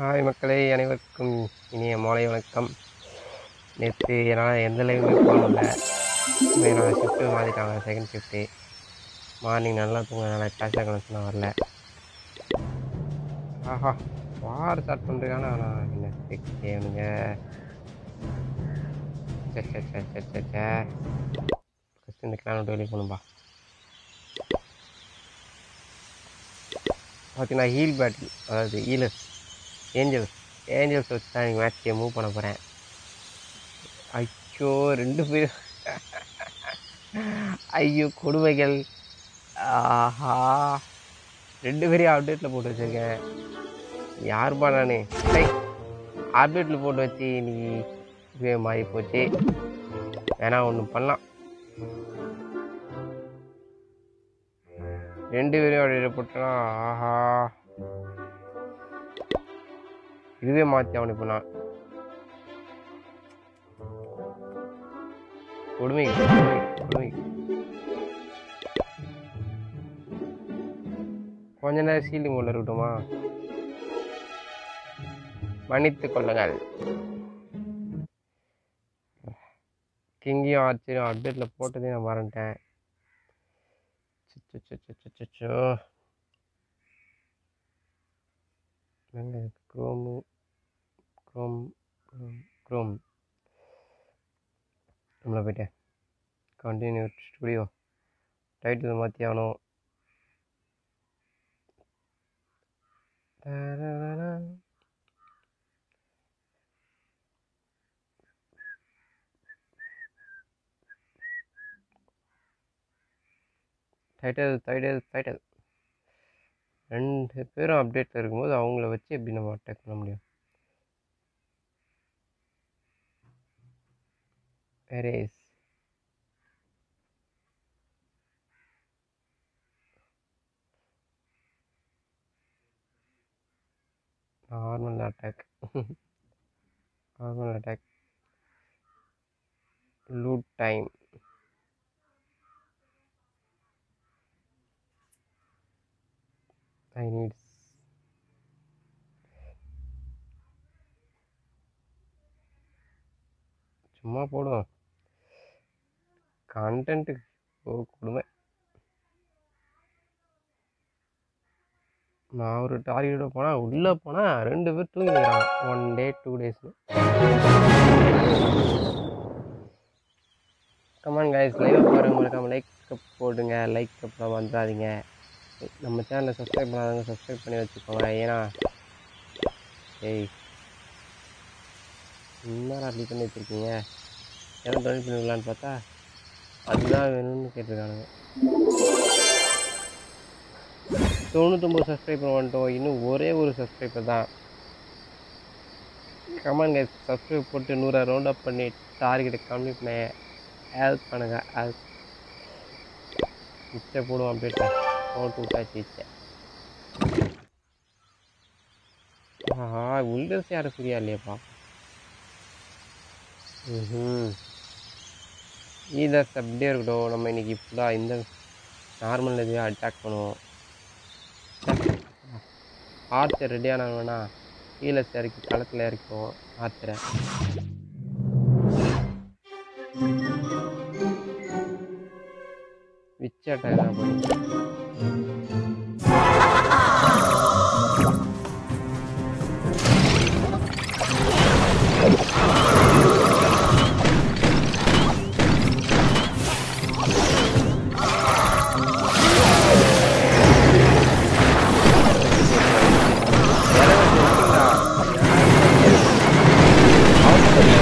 Hi மக்களே அனைவருக்கும் இனிய மாலை வணக்கம் நேற்று என்னால் எந்த லைவுமே போக முடியல என்னோடய ஷிஃப்ட்டு மாற்றிட்டாங்க செகண்ட் ஷிஃப்ட்டு மார்னிங் நல்லா தூங்கினால கிளாஸ் கனெக்ஷன் வரல ஆஹா வார் ஸ்டார்ட் பண்ணுறதுக்கான ஆனால் என்ன கேளுங்க சே சே சே சே சே சே ஃபஸ்ட்டு இந்த கிளான் விட்டு வெளியே போகணும்பா பார்த்தீங்கன்னா ஹீல் பேட்டில் அதாவது ஹீலர்ஸ் ஏஞ்சல்ஸ் ஏஞ்சல்ஸ் வச்சு தான் எனக்கு மேட்ச்சை மூவ் பண்ண போகிறேன் ஐயோ ரெண்டு பேரும் ஐயோ கொடுமைகள் ஆஹா ரெண்டு பேரையும் அப்டேட்டில் போட்டு வச்சுருக்கேன் யாருப்பா நான் அப்டேட்டில் போட்டு வச்சு இன்னைக்கு இதுவே மாறி போச்சு வேணா ஒன்று பண்ணலாம் ரெண்டு பேரையும் அப்டேட் போட்டோன்னா ஆஹா இதுவே மாற்றி அவனை இப்போ நான் கொடுமை கொடுமை கொடுமை கொஞ்ச நேரம் சீலிங் உள்ள இருக்கட்டுமா மன்னித்துக் கொள்ளுங்கள் கிங்கியும் ஆச்சரியம் அப்டேட்டில் போட்டதே நான் மறந்துட்டேன் சச்சோ எங்க குரோமு குரோம் குரோம் குரோம் நம்மளை போயிட்டேன் கண்டினியூ ஸ்டுடியோ டைட்டில் மாற்றி ஆகணும் டைட்டில் டைட்டில் டைட்டில் ரெண்டு பேரும் அப்டேட்டில் இருக்கும்போது அவங்கள வச்சு எப்படி நம்ம அட்டாக் பண்ண முடியும் எரேஸ் normal attack normal attack loot time I need சும்மா போடுவோம் கண்டென்ட்டு ஓ கொடுமை நான் ஒரு டார்கெட்டோட போனால் உள்ளே போனால் ரெண்டு பேர் தூங்கிக்கிறாங்க ஒன் டே டூ டேஸ்னு கமான் கைஸ் லைவ் பாருங்க மறக்காம லைக் போடுங்க லைக் அப்புறம் வந்துடாதீங்க நம்ம சேனலை சப்ஸ்கிரைப் பண்ணாதவங்க சப்ஸ்கிரைப் பண்ணி வச்சுக்கோங்க ஏன்னா ஏய் என்னடா அப்படி பண்ணி வச்சுருக்கீங்க எதாவது டொனேட் பண்ணிடலான்னு பார்த்தா அதுதான் வேணும்னு கேட்டிருக்கானுங்க தொண்ணூத்தொம்பது சப்ஸ்கிரைபர் வந்துட்டோம் இன்னும் ஒரே ஒரு சப்ஸ்கிரைபர் தான் கமான் கைஸ் சப்ஸ்கிரைப் போட்டு நூறு ரவுண்ட் அப் பண்ணி டார்கெட்டை கம்ப்ளீட் பண்ண ஹெல்ப் பண்ணுங்கள் ஹெல்ப் மிச்சம் போடுவோம் அப்படின்ட்டு போட்டு விட்டாச்சு மிச்சம் ஆஹா வில்டர்ஸ் யாரும் ஃப்ரீயா இல்லையாப்பா ம் ஈதர்ஸ் அப்படியே இருக்கட்டும் நம்ம இன்னைக்கு ஃபுல்லாக இந்த நார்மல் இதுவே அட்டாக் பண்ணுவோம் ஆர்ச்சர் ரெடியானவனா ஈலஸ் இறக்கி களத்தில் இறக்குவோம் ஆர்ச்சரை விச் அட்டாக் தான் பண்ணுவோம் அவசரம்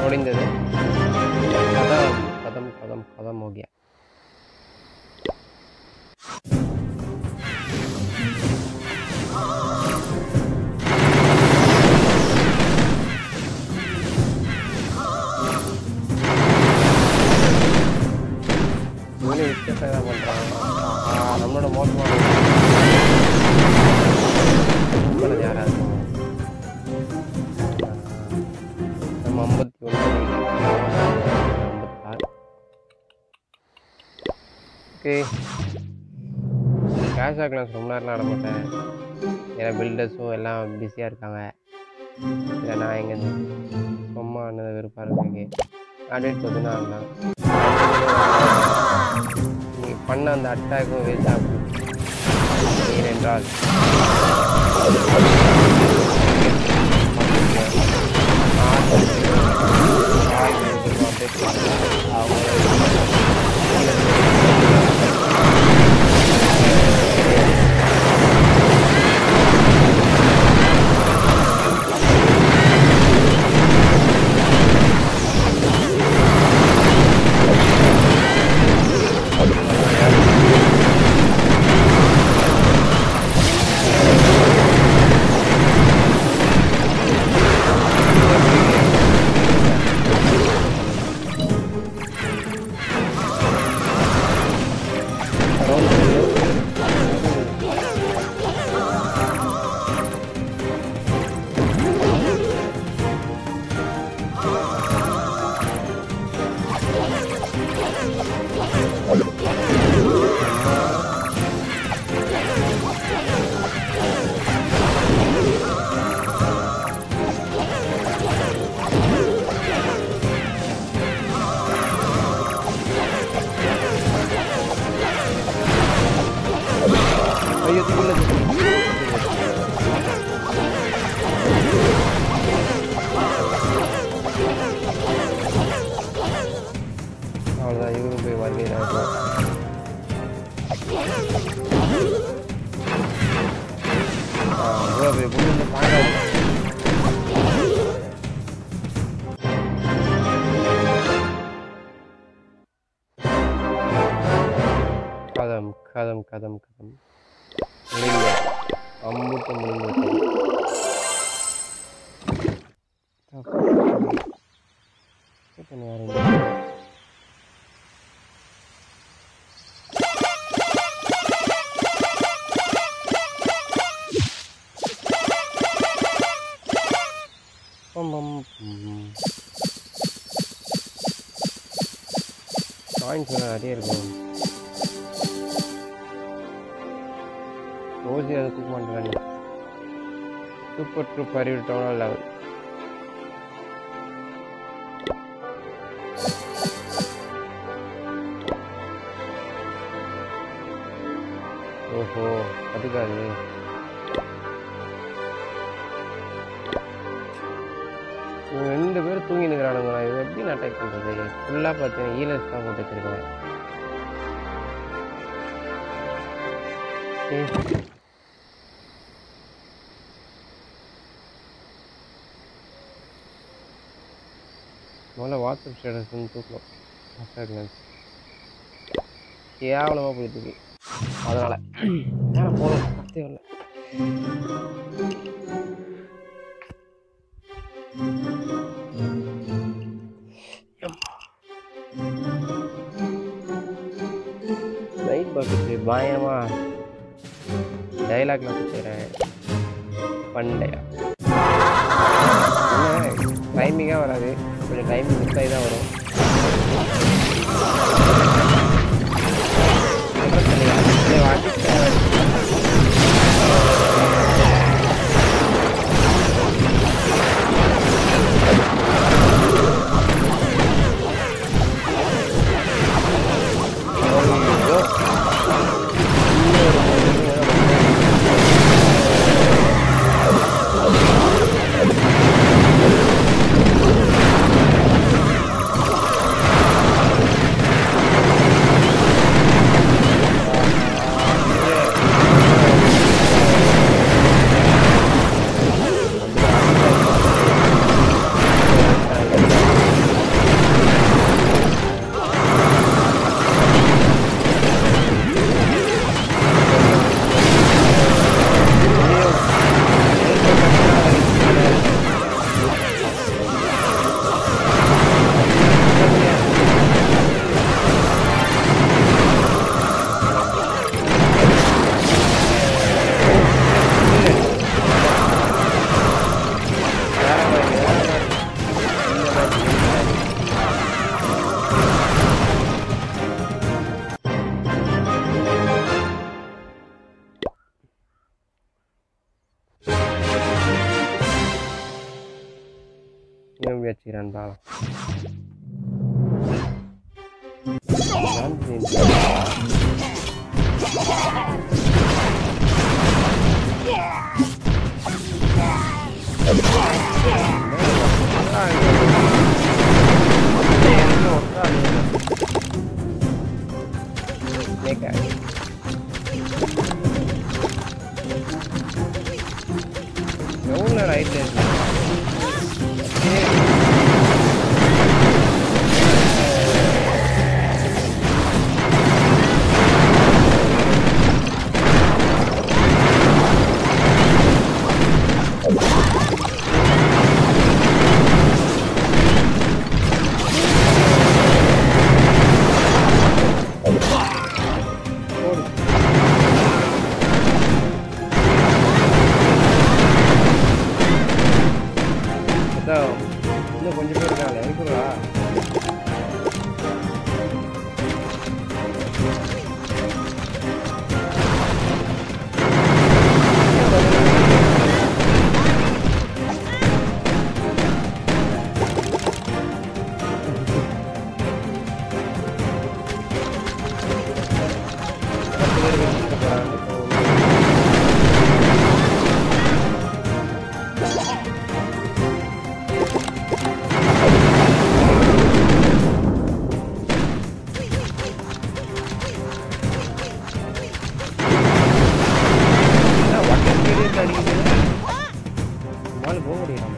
முடிந்தது கதம் கதம் கதம் கதம் ஓகே இவனே வித்தியாசம் தான் பண்ணுறான் நம்மளோட மோசமான பண்ணது யாரா இருக்கும் நம்ம ஐம்பத்தி ஒன்று ஐம்பத்தாறு ஓகே கேஷ் கிளாஸ் ரொம்ப நேரம் ஆட மாட்டேன் ஏன்னா பில்டர்ஸும் எல்லாம் பிஸியாக இருக்காங்க இல்லை நான் எங்கேருந்து சும்மா ஆனது வெறுப்பாக இருக்கு அப்டேட் பார்த்தீங்கன்னா ஆடலாம் நீ பண்ண அந்த அட்டாக்கும் வேஸ்ட் ஆகும் ஏனென்றால் ஐயோ தூக்கல அவ்வளோதான் இவரும் போய் வருகை அவ்வளோ போய் புண்ணு தாங்க கதம் கதம் கதம் கதம் முடிந்த அம்புட்டு முடிந்து விட்டது எத்தனை யாரும் இல்லை. பம் பம் பம். காயின்ஸ் வேறு நிறைய இருக்கும் ரோசி அதை தூக்க மாட்டேன் சூப்பர் ட்ரூப் அறிவிட்டோம் லெவல் ஓஹோ அதுக்காது இவங்க ரெண்டு பேரும் தூங்கி நிற்கிறானுங்களா இது எப்படி நான் அட்டாக் பண்ணுறது ஃபுல்லாக பார்த்தீங்கன்னா ஈலஸ் தான் போட்டு வச்சிருக்கேன் ஏய். முதல்ல வாட்ஸ்அப் ஸ்டேட்டஸ் வந்து தூக்கணும் இன்ஸ்டாகிராம் கேவலமாக போயிட்டு இருக்கு அதனால் ஏன்னா போதும் பத்தே இல்லை நைட் பக்கத்து பயங்கரமாக டைலாக்லாம் கொடுத்துறேன் பண்டையா என்ன டைமிங்காக வராது கொஞ்சம் டைமிங் மிஸ் ஆகி தான் வரும் அப்புறம் சொல்லுங்க, இதை வாங்கிட்டு ஐயோ. இன்னொரு மூணு வேற வந்தா. வச்சுக்கிறேன் பாவம் நன்றி. எவ்வளோ ரைட்டில் இருக்கு போடு அதான் இன்னும் கொஞ்சம் பேர் இருக்காங்க இருக்குங்களா பத்து பேர் வச்சுட்டு போறாங்க என்ன வட்ட ஸ்பீடில் அடிக்குது நம்மளால போக முடியும்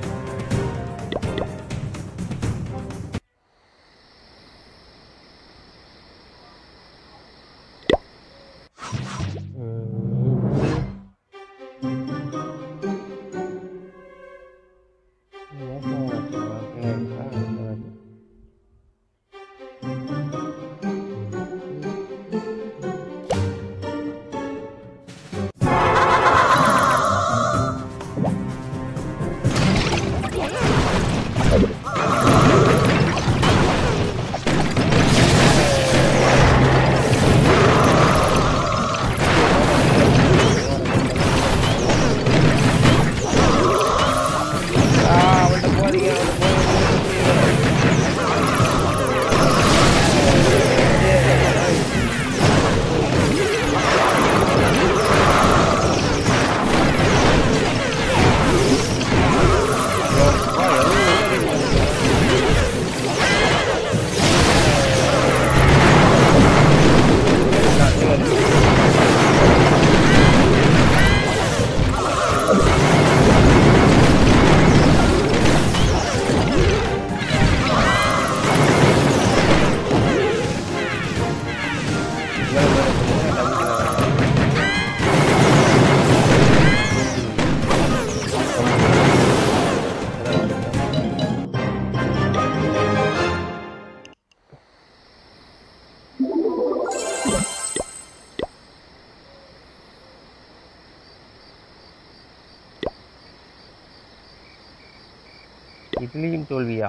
அவன்கிட்ட போறீங்க அவன்கிட்ட இதுலேயும் தோல்வியா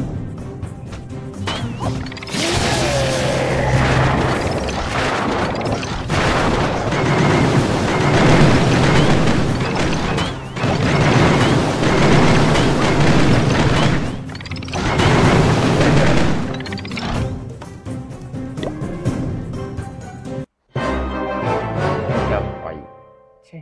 டப்பாய். ச்சே.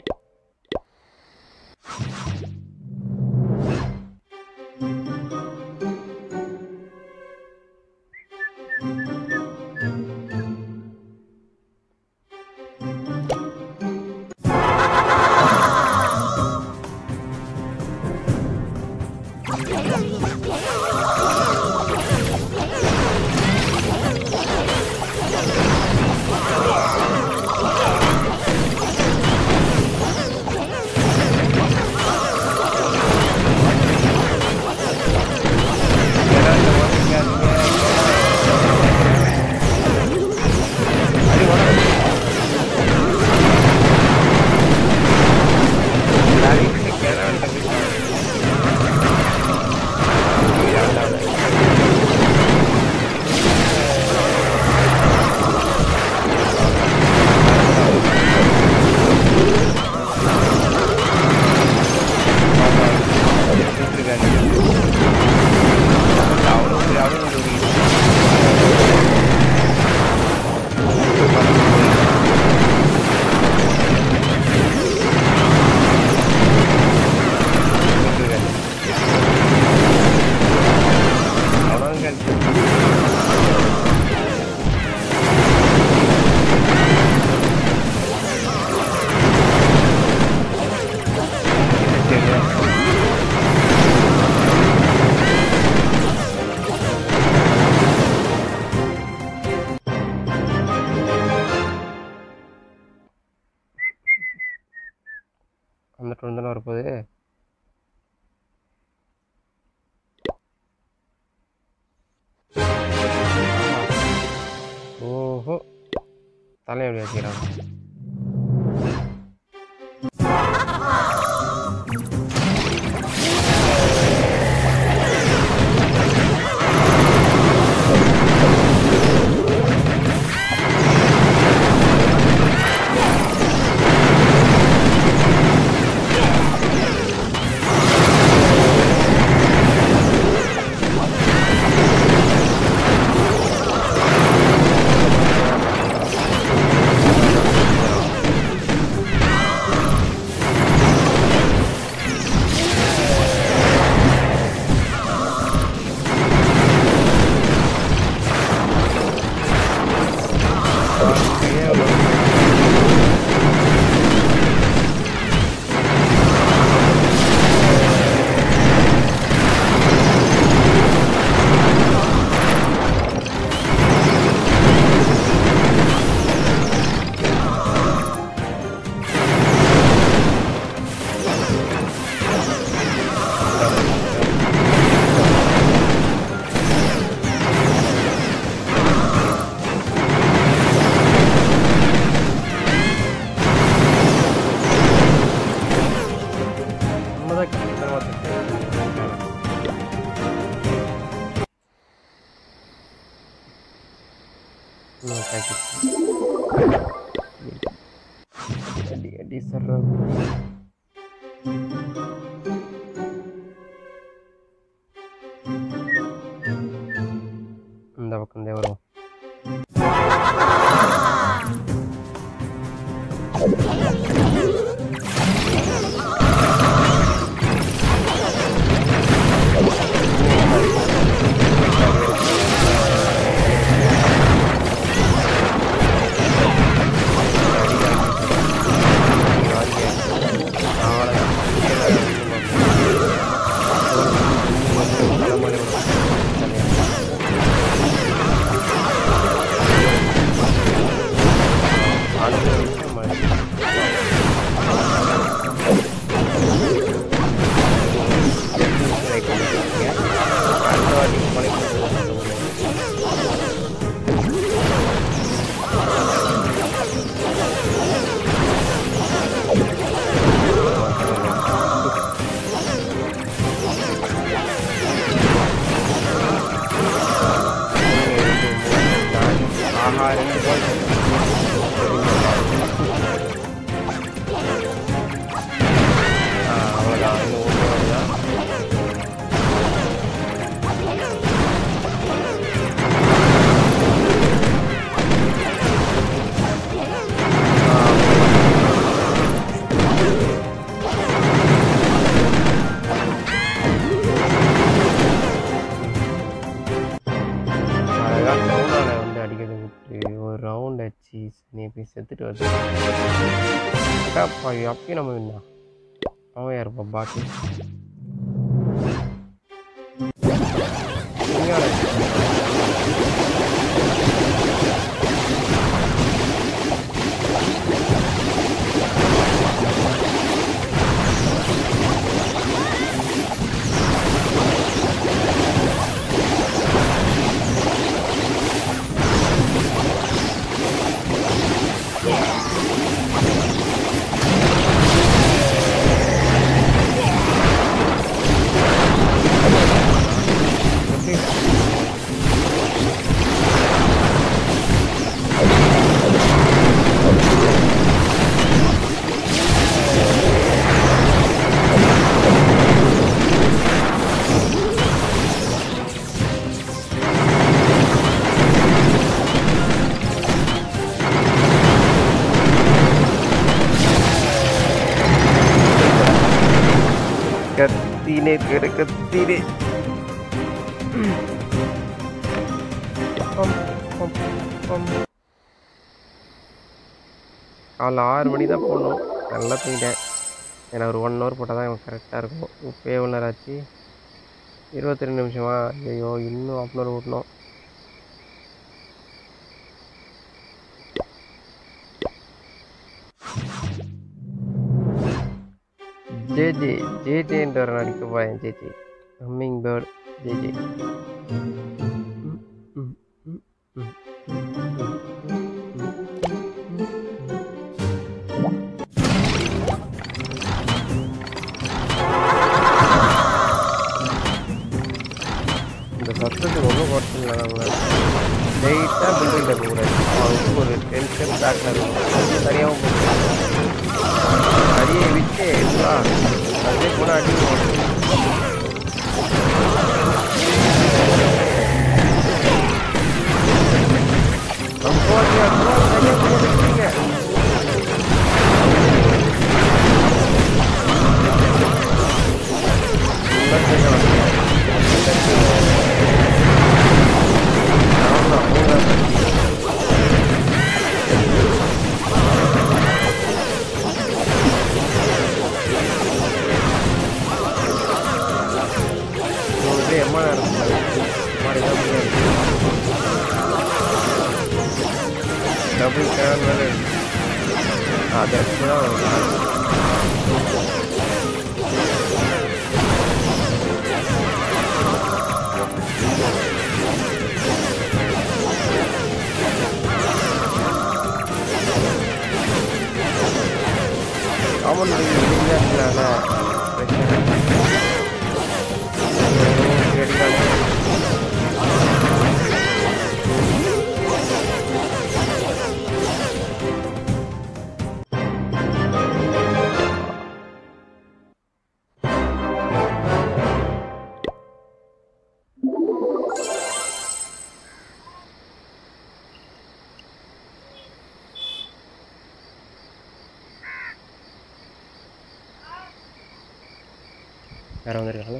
வரப்போகுது ஓஹோ தலை எப்படி வச்சுக்கிறான் நம்மதான் கண்டிப்பாக இன்னொரு packet. அடி அடி சொல்ற இந்த பக்கம் தான் வரும் ஆஹா ரெண்டு போல் ஆ அவ்வளோதான் இன்னும் ஒன்று அவ்வளோதான் அழகாக சவுண்டான வந்து அடிக்கிறது விட்டு ஒரு ரவுண்ட் அடிச்சு நீ போய் செத்துட்டு வருது அக்கா அப்பயும் நம்ம விண்ணா அவன் யாருப்பா பாக்கி கத்தினே திரு கத்தினே பம், பம், பம். காலைல ஆறு மணி தான் போடணும் நல்லா தூங்கிட்டேன் ஏன்னா ஒரு ஒன் ஹவர் போட்டால் தான் எனக்கு கரெக்டாக இருக்கும் இப்போ எவ்வளோ நேரம் ஆச்சு இருபத்தி ரெண்டு நிமிஷமா ஐயோ இன்னும் half அன் ஹவர் ஓட்டணும் ஜேஜே ஜேஜேன்ற ஒரு நடிக்க போகிறேன் ஜேஜே ஹம்மிங் பேர்ட் ஜேஜே இந்த சத்தத்துக்கு ஒன்றும் குறைச்சல நம்ம லைட்டாக பில்டிங் இருக்கக்கூடாது அவனுக்கு ஒரு டென்ஷன் பேக்கில் இருக்கும் சரியாகவும் போகும் அடியை விட்டு வா. அதே கூட அடி உங்களுக்கு எம்மா நேரம் மாதிரி தான் முடியாது டபுள் கேன் வேலை அது தான் காமன் வெளியில் இருக்கனால பிரச்சனை வேற வந்திருக்காங்க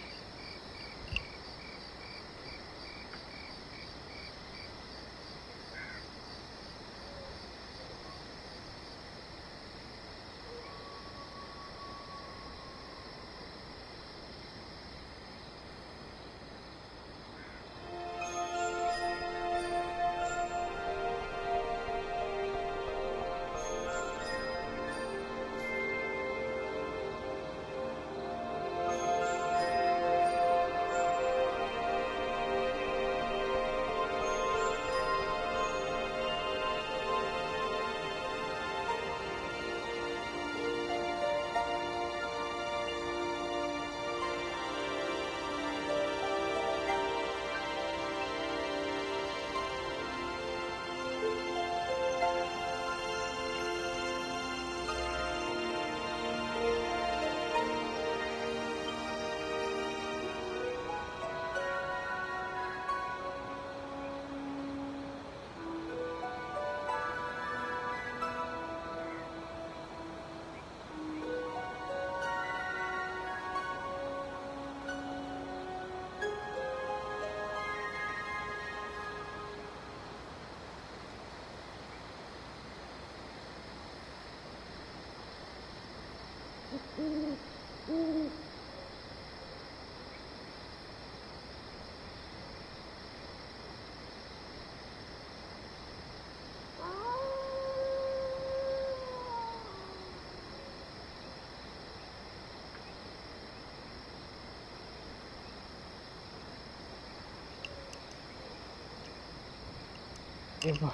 ஏப்பா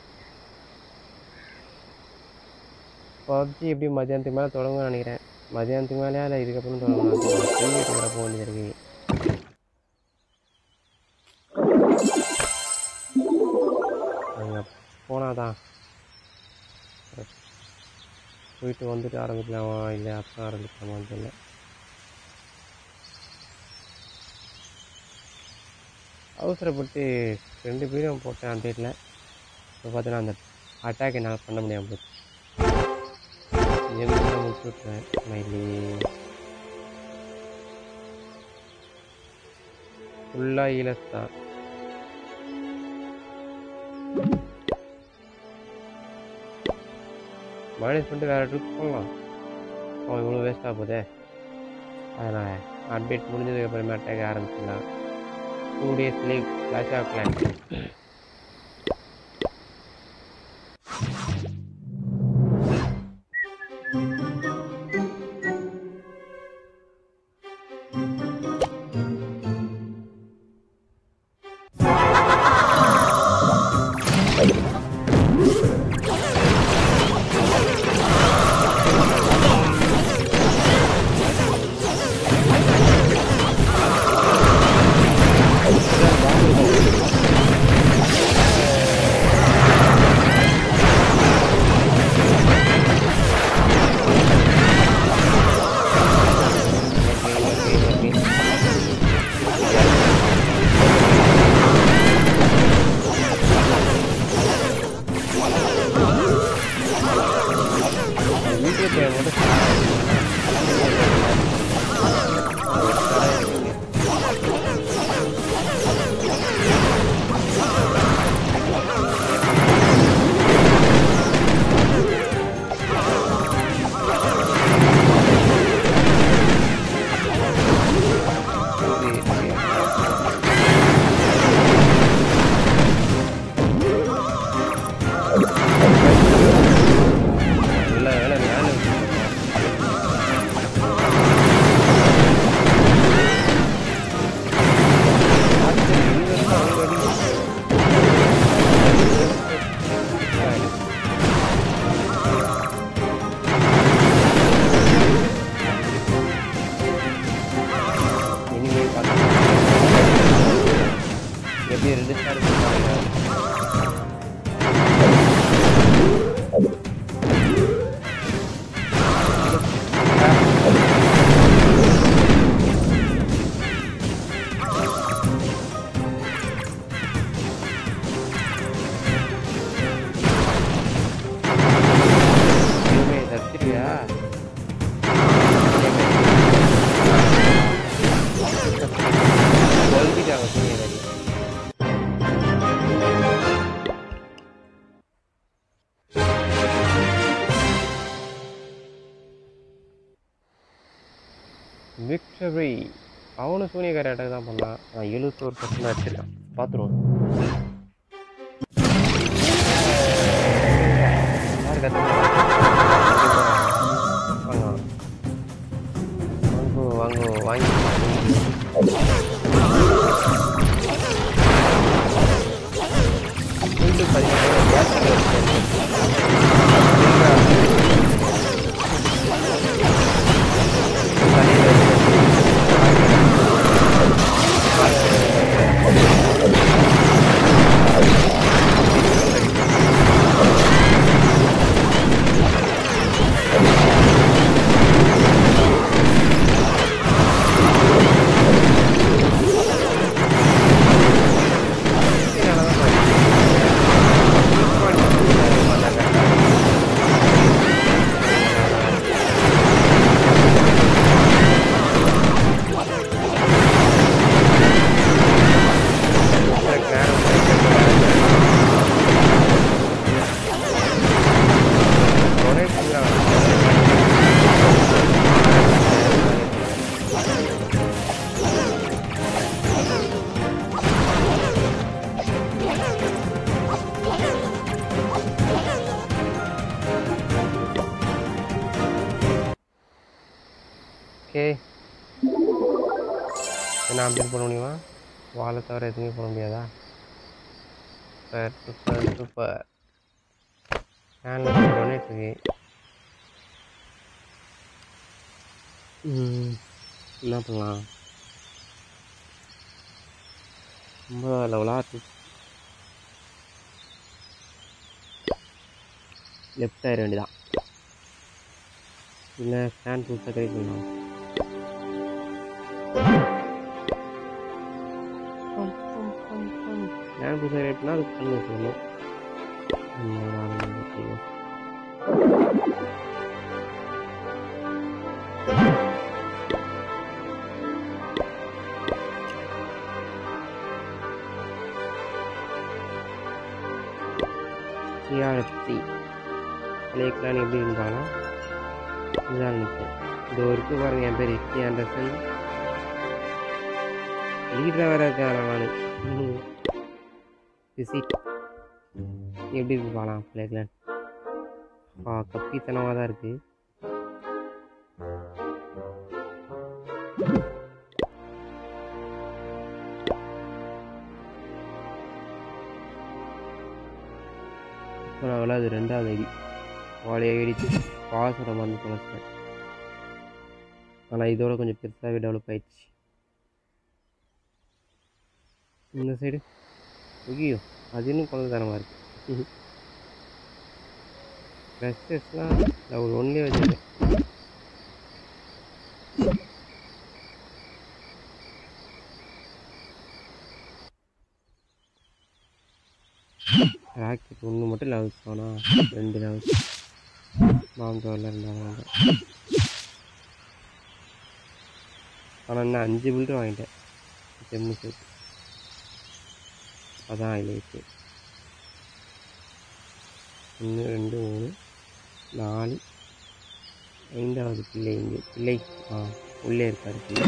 பப்ஜி எப்படி மதியானத்துக்கு மேலே தொடங்கும்னு நினைக்கிறேன் மதியானத்துக்கு மேலேயா இல்லை இதுக்கப்புறம் தொடங்கணும் தூங்கிட்டு வர போக வேண்டியது இருக்கு அங்கே போனாதான் போயிட்டு வந்துட்டு ஆரம்பிக்கலாமா இல்லை அப்புறம் ஆரம்பிக்கலாமான்னு தெரியல அவசரப்பட்டு ரெண்டு பேரும் போட்டேன் அந்த டேட்டில் இப்போ பார்த்தீங்கன்னா அந்த அட்டாக் என்னால் பண்ண முடியாமல் போச்சு எங்கே முடிச்சு விட்ருவேன் மயிலி ஃபுல்லாக ஈலஸ் தான் மைனஸ் பண்ணிட்டு வேறு ட்ரிப் போகலாம் அவன் இவ்வளோ வேஸ்ட்டாக போதே அதனால் அப்டேட் முடிஞ்சதுக்கு அப்புறமே அட்டாக் ஆரம்பிச்சிடலாம் two days leave clash of clan எப்படி ரெண்டு ஸ்டார் கொடுத்தாங்க இனிமே தப்பிச்சிருவியா கொல்லிட்டாங்க சூரியகாரி விக்டரி அவனும் சூனியக்காரி அட்டாக் தான் பண்ணான் நான் எழுபத்தோரு பர்சன்ட் அடிச்சிருக்கான் பார்த்துருவோம் யார் கத்துறா? வாங்க வாங்க வாங்கி மீண்டும் பதினேழு கேஸ் ஓகே என்ன அப்டேட் பண்ண முடியுமா வாழை தவிர எதுவுமே பண்ண முடியாதா super super super handle donate இருக்கு ம், என்ன பண்ணலாம் ரொம்ப லெவலாக இருக்கு லெஃப்ட் ஆயிட வேண்டியதான் இல்லை ஸ்டாண்ட் புதுசாக ட்ரை பண்ணலாம் ஸ்டாண்ட் புதுசாக ட்ரை பண்ணால் அது பண்ண சொல்லணும் டிஆர்எஃப்சி பழைய கிளான் எப்படி இருந்தாலும் இதுதான் நிற்கும் இது இருக்கு பாருங்க என் பேர் ஹிஸ்டி ஆண்டர்சன் லீடராக வேற இருக்காரா நான் விசிட் எப்படி இருக்கு பார்க்கலாம் பழைய கிளான் ஆ கப்பித்தனமாக தான் இருக்குது இப்போ நான் விளாது ரெண்டாவது ஐடி வாழையை வெடித்து பாசோட மருந்து தொலைச்சிட்டேன் ஆனால் இதோட கொஞ்சம் பெருசாகவே டெவலப் ஆயிடுச்சு இந்த சைடு ஐயோ அது இன்னும் குழந்தைத்தனமாக இருக்கு ட்ரெஸ்ஸஸ்லாம் நான் ஒரு ஒன்லேயே வச்சுருக்கேன் ராக்கெட் ஒன்று மட்டும் லெவல்ஸ் ஆனால் ரெண்டு லெவல்ஸ் மாங்கோவில் ரெண்டாவது வாங்க ஆனால் இன்னும் அஞ்சு பில்டு வாங்கிட்டேன் செம்மு சேர்த்து அதான் ஹைலைட்டு ஒன்று ரெண்டு மூணு நாலு ஐந்தாவது பிள்ளை இங்கே பிள்ளை ஆ உள்ளே இருக்காரு பிள்ளை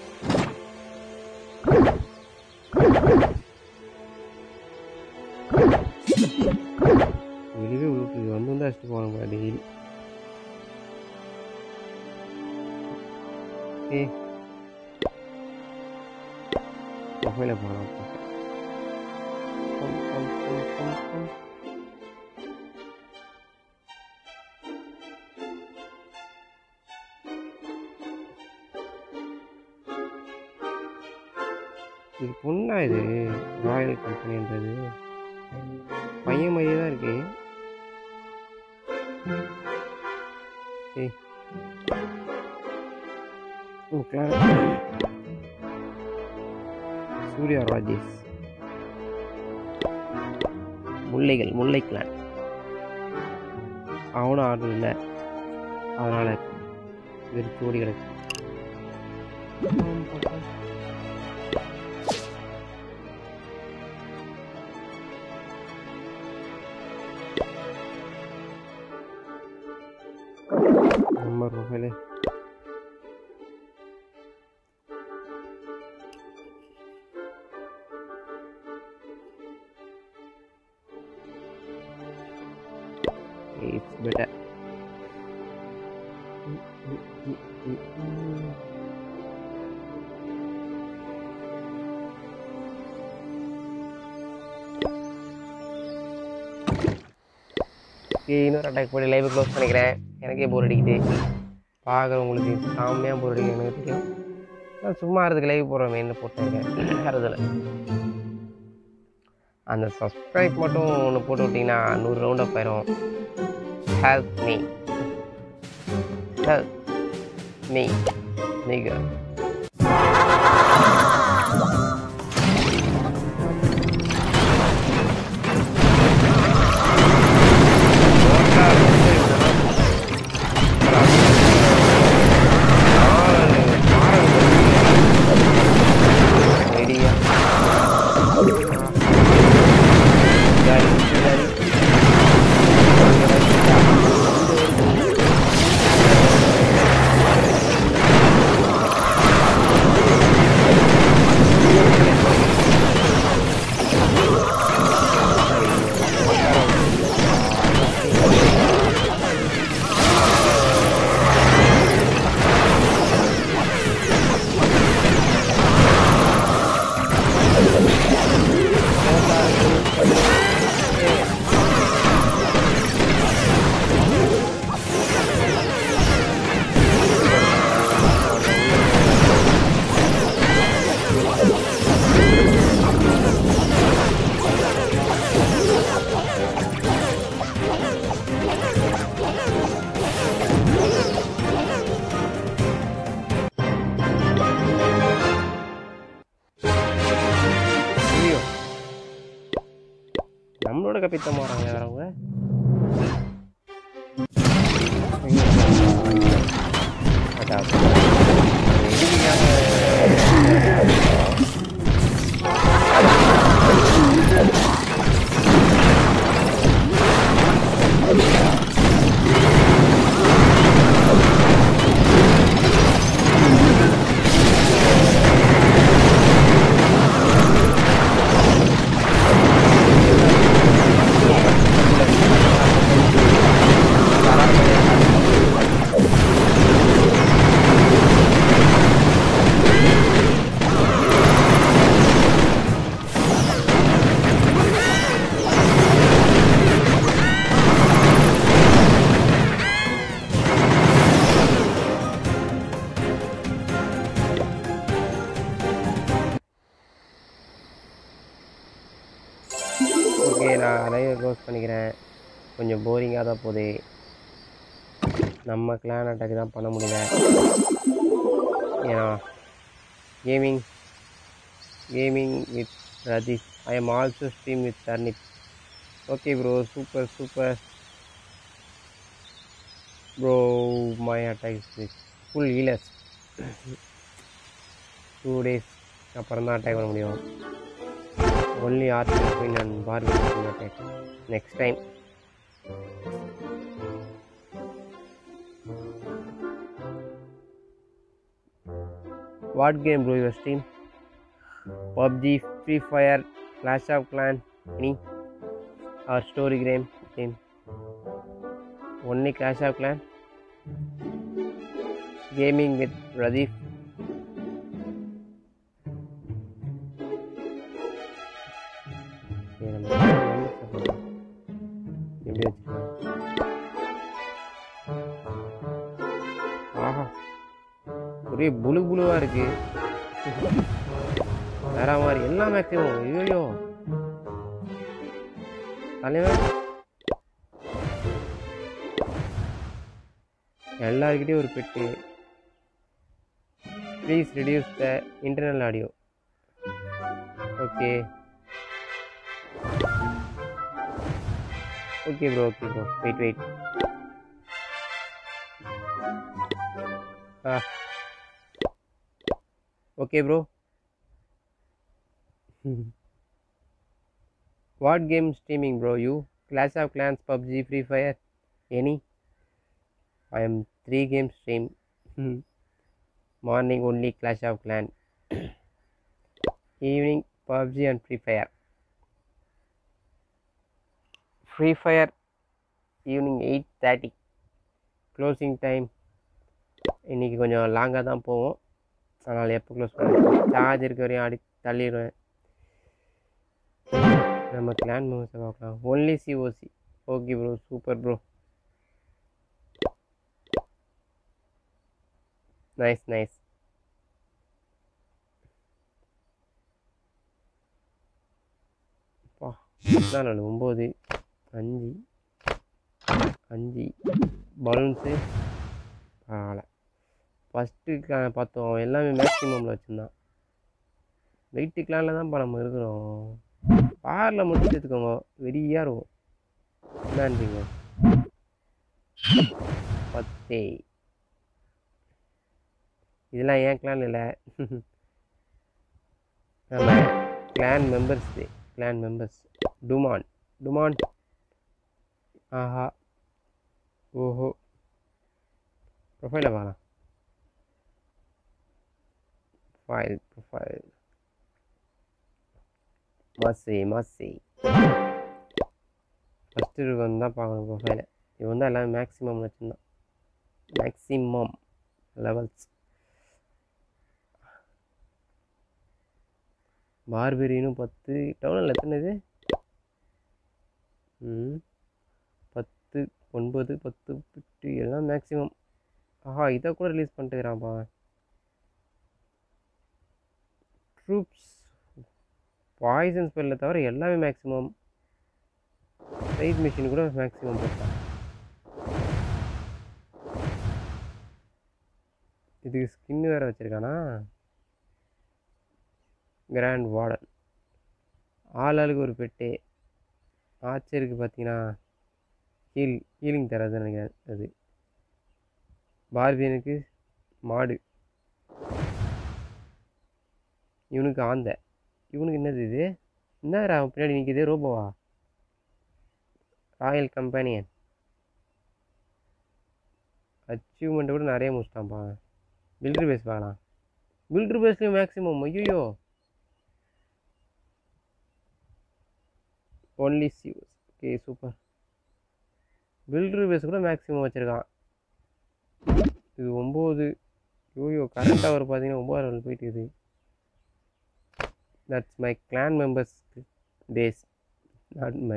வெளியே உழுப்பு வந்து வந்து அடிச்சுட்டு போவாங்க டெய்லி ஏ மொபைலில் போகலாம் பம், பம், பம், பம், பம். இது பொண்ணா இது ராயல் கம்பெனின்றது பையன் மாதிரியே தான் இருக்கு ஏய் ஓ கிளார சூர்யா ராஜேஷ் முல்லைகள் முல்லை கிளான் அவனும் ஆர்டர் இல்லை அதனால் வெறுத்து ஓடி கிடக்கு நம்ம ப்ரொஃபைலு It's better. Okay, இன்னொரு அட்டாக் போட்டு லைவ் க்ளோஸ் பண்ணிக்கிறேன் எனக்கே போர் அடிக்குது பார்க்குறவங்களுக்கு செம்மையாக போர் அடிக்குது எனக்கு தெரியும் நான் சும்மா அதுக்கு லைவ் போடுறேன் மெயினில் போட்டுருக்கேன் வேறு இதில் அந்த சப்ஸ்கிரைப் மட்டும் ஒன்று போட்டு விட்டிங்கன்னா நூறு ரவுண்ட் அப் ஆயிரும் ஹெல்ப் மீ ஹெல்ப் மீ நீங்கள் ரெடியா ஐயோ நம்மளோட கப்பித்தம் போகிறாங்க வரவங்க அதான் ஓகே நான் லைவை க்ளோஸ் பண்ணிக்கிறேன் கொஞ்சம் போரிங்காக தான் போகுது நம்ம கிளான் அட்டாக் தான் பண்ண முடியல ஏன்னா gaming gaming with Ratheesh I am also stream with தர்னிப் okay bro super super bro my attack with full healers two days அப்புறம் தான் அட்டாக் பண்ண முடியும் only archer queen and barbie can attack next time what game bro your stream pubg free fire clash of clan any or story game game only clash of clan gaming with Pradeep சரி, நம்ம எப்படி வச்சுக்கலாம் ஆஹா ஒரே புழு புழுவா இருக்கு வேற மாதிரி எல்லா மேக்ஸிமம் ஐயோ தலைவன் எல்லாருக்கிட்டையும் ஒரு bet please reduce the internal audio okay okay bro okay bro wait wait ah okay bro what game streaming bro you clash of clans PUBG free fire any I am three game stream morning only clash of clan evening PUBG and free fire free fire evening eight thirty closing time இன்றைக்கி கொஞ்சம் லாங்காக தான் போவோம் அதனால் எப்போ close பண்ணுவோம் charge இருக்க வரையும் அடி தள்ளிடுவேன் நம்ம கிளான் மெம்பர்ஸை பார்க்கலாம் only COC okay bro super bro nice nice அப்பா எத்தனை நாள் ஒம்பது அஞ்சு அஞ்சு பலூன்ஸு பரவாயில்ல ஃபஸ்ட்டு கிளான் பார்த்தோம் அவன் எல்லாமே மேக்ஸிமமில் வச்சுருந்தான் வெயிட்டு கிளானில் தான்ப்பா நம்ம இருக்கிறோம் பாரில் மட்டும் சேர்த்துக்கோங்க வெறியாக இருக்கும் என்னன்றீங்க பத்தே இதெல்லாம் ஏன் கிளான் இல்லை நம்ம கிளான் மெம்பர்ஸ் கிளான் மெம்பர்ஸ் டுமான் டுமான் ஆஹா ஓஹோ ப்ரொஃபைலை பார்க்கலாம் ஃபைல் ப்ரொஃபைல் மாசி மாசி ஃபஸ்ட்டு இவன் தான் பார்க்கணும் ப்ரொஃபைலை இவன் தான் எல்லாமே மேக்ஸிமம் வச்சுருந்தான் மேக்ஸிமம் லெவல்ஸ் பார்பெரினும் பத்து டவுனில் எத்தனை இது ம் பத்து ஒன்பது பத்து எட்டு எல்லாம் மேக்ஸிமம் ஆஹா இதை கூட ரிலீஸ் பண்ணிட்டுக்கிறான்ப்பா ட்ரூப்ஸ் பாய்சன் ஸ்பெல்லை தவிர எல்லாமே மேக்ஸிமம் ரைட் மிஷின் கூட மேக்ஸிமம் போட்டான் இதுக்கு ஸ்கின் வேறு வச்சுருக்கானா கிராண்ட் வார்டன் ஆள் ஆளுக்கு ஒரு பெட்டு ஆச்சருக்கு பார்த்தீங்கன்னா ஹீல் ஹீலிங் தராது நினைக்கிறேன் அது பார்பியனுக்கு மாடு இவனுக்கு ஆந்த இவனுக்கு என்னது இது என்னடா அவன் பின்னாடி நிற்கிது ரோபோவா ராயல் கம்பெனியன் அச்சீவ்மெண்ட்டை கூட நிறைய முடிச்சிட்டான்ப்பா பில்டர் பேஸ் பார்க்கலாம் பில்டர் பேஸ்லேயும் மேக்ஸிமம் ஐயோ ஒன்லி சியூஸ் ஓகே சூப்பர் பில்டர் பேஸ் கூட மேக்ஸிமம் வச்சுருக்கான் இது ஒம்பது யோயோ கரெக்டாக ஒரு பார்த்தீங்கன்னா ஒம்பது லெவல் போயிட்டு இருக்குது that's my clan members base not my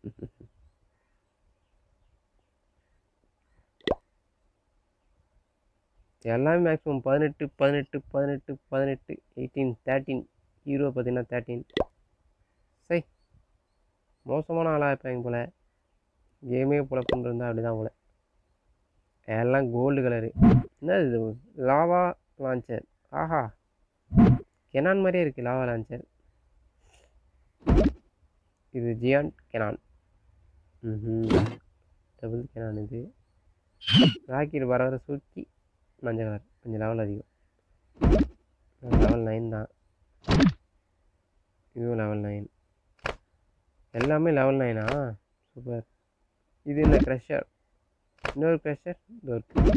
எல்லாமே மேக்ஸிமம் பதினெட்டு பதினெட்டு பதினெட்டு பதினெட்டு எயிட்டீன் தேர்ட்டீன் ஹீரோ பார்த்தீங்கன்னா தேர்ட்டீன் சை மோசமான ஆளாக இருப்பாங்க போல் கேமே பொழப்புன்னு இருந்தால் அப்படி தான் போல் எல்லாம் கோல்டு கலரு என்ன இது லாவா லான்ச்சர் ஆஹா கெனான் மாதிரியே இருக்குது லாவா லான்ச்சர் இது ஜியான் கெனான் ம் டபுள் கெனான் இது ராக்கெட் வர வர சுற்றி மஞ்சள் கலர் கொஞ்சம் லெவல் அதிகம் லெவல் நைன் தான் இதுவும் லெவல் நைன் எல்லாமே லெவல் நைனா சூப்பர் இது என்ன க்ரெஷர் இன்னொரு க்ரெஷர் இது இருக்கு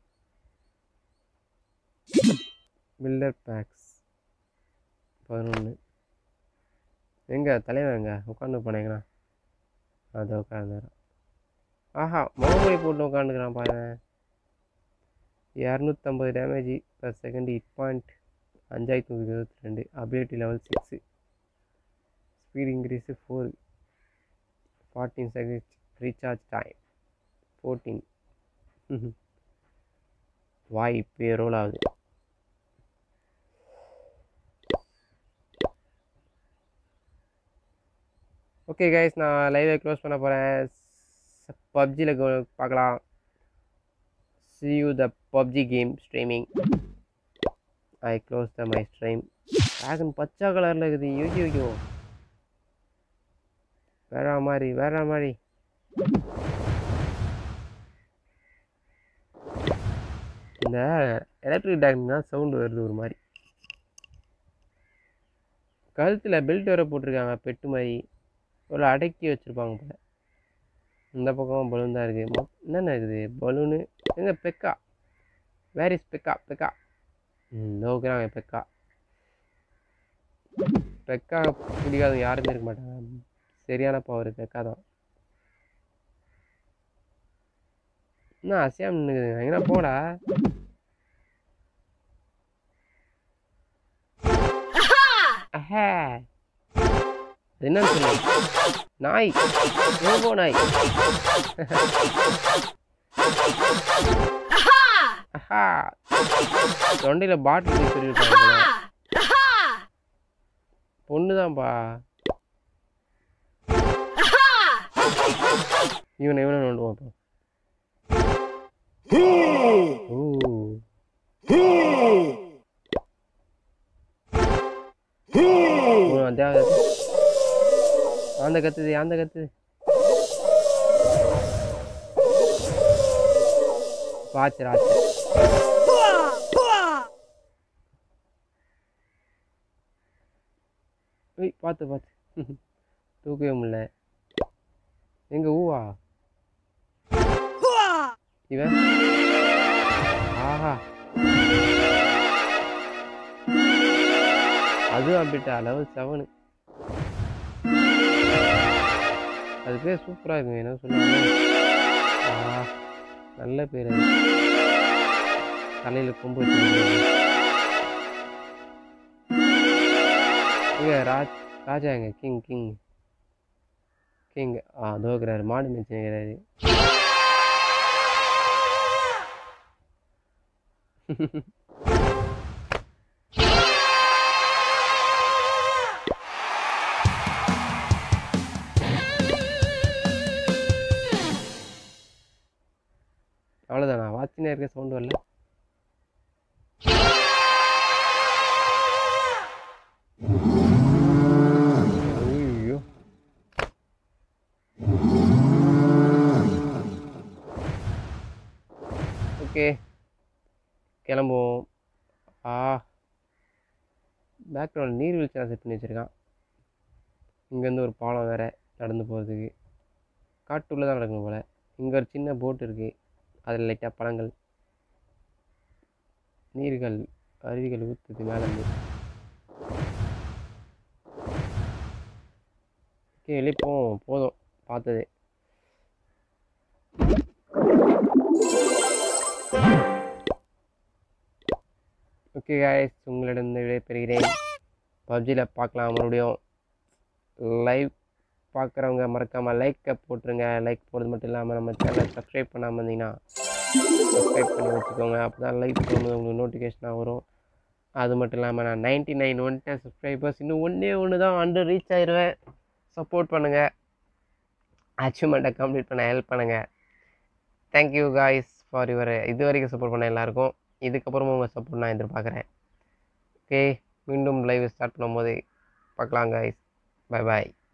பில்டர் பேக்ஸ் பதினொன்று எங்கே தலைவன் எங்க உட்காந்து போனீங்கண்ணா அதை உட்காந்துறேன் ஆஹா முகமொழி போட்டு உட்காந்துக்கிறான் பாருங்க இரநூத்தம்பது damage per second hit point அஞ்சாயிரத்தி நூற்றி இருபத்தி ரெண்டு ability level six speed increase four fourteen second recharge time fourteen வாய் இப்போயே ரோல் ஆகுது ஓகே கைஸ் நான் லைவை க்ளோஸ் பண்ண போகிறேன் பப்ஜியில் பார்க்கலாம் see you the PUBG game streaming I close the my stream dragon பச்சை கலரில் இருக்குது ஐயோ ஐயோ வேற மாதிரி வேற மாதிரி இந்த எலக்ட்ரிக் ட்ராகன் தான் சவுண்டு வருது ஒரு மாதிரி கழுத்தில் பெல்ட் வேற போட்டிருக்காங்க பெட்டு மாதிரி ஒரு அடக்கி வச்சுருப்பாங்க போல இந்த பக்கம் பலூன் தான் இருக்குது மொ என்னென்ன இருக்குது பலூனு எங்க பெக்கா வேர் இஸ் பெக்கா பெக்கா ம் நோக்குறாங்க பெக்கா பெக்கா பிடிக்காதவங்க யாருமே இருக்க மாட்டாங்க சரியான பவர் பெக்கா தான் என்ன அசையாம நின்றுக்குதுங்க எங்கன்னா போடா அஹே அது என்னன்னு சொல்லு நாய் ரோபோ நாய் அஹா தொண்டையில் பாட்டில் சொல்லியிருக்காங்க போல பொண்ணுதான்ப்பா இவனை இவனை நோண்டுவான் இப்போ ஓ ஓ, அந்த அந்த கத்துது அந்த கத்துது பாச்சு ராச்சு ஏய் பார்த்து பார்த்து தூக்கவே முடியல எங்க ஊவா இவன் ஆஹா அதுவும் அப்படிட்டா லெவல் செவனு அது பேர் சூப்பராக இருக்குங்க என்ன சொன்னாங்க ஆ நல்ல பேர் அது தலையில் கொம்பு வச்சுருக்காங்க இங்க ராஜ் ராஜா எங்க கிங் கிங் கிங் ஆ தோக்குறாரு மாடு மேய்ச்சிருக்கிறாரு அவ்வளோதானா வாட்சினே இருக்க சவுண்டு வரல ஐயோ ஓகே கிளம்புவோம் ஆ பேக்ரவுண்ட் நீர்வீழ்ச்சி செட் பண்ணி வச்சுருக்கான் இங்கேருந்து ஒரு பாலம் வேறு நடந்து போகிறதுக்கு காட்டுக்குள்ளே தான் நடக்கணும் போல் இங்கே ஒரு சின்ன போட் இருக்குது அதில் லைட்டாக பழங்கள் நீர்கள் அருவிகள் ஊற்றுது மேலே இருந்து ஓகே வெளியே போவோம் போதும் பார்த்தது ஓகே காய்ஸ் உங்களிடம் விடைபெறுகிறேன் பப்ஜியில் பார்க்கலாம் மறுபடியும் லைவ் பார்க்குறவங்க மறக்காமல் லைக்கை போட்டுருங்க லைக் போடுறது மட்டும் இல்லாமல் நம்ம சேனலை சப்ஸ்கிரைப் பண்ணாமல் இருந்தீங்கன்னா சப்ஸ்கிரைப் பண்ணி வச்சுக்கோங்க அப்போ தான் லைக் போடும்போது உங்களுக்கு நோட்டிஃபிகேஷனாக வரும் அது மட்டும் இல்லாமல் நான் நைன்ட்டி நைன் வந்துட்டேன் சப்ஸ்கிரைபர்ஸ் இன்னும் ஒன்றே ஒன்று தான் ஹண்ட்ரட் ரீச் ஆயிடுவேன் சப்போர்ட் பண்ணுங்கள் அச்சீவ்மெண்ட்டை கம்ப்ளீட் பண்ண ஹெல்ப் பண்ணுங்கள் தேங்க்யூ காய்ஸ் ஃபார் யுவர் இது வரைக்கும் சப்போர்ட் பண்ண எல்லாருக்கும் இதுக்கப்புறமும் உங்கள் சப்போர்ட் நான் எதிர்பார்க்குறேன் ஓகே மீண்டும் லைவ் ஸ்டார்ட் பண்ணும்போது பார்க்கலாம் காய்ஸ் பை பாய்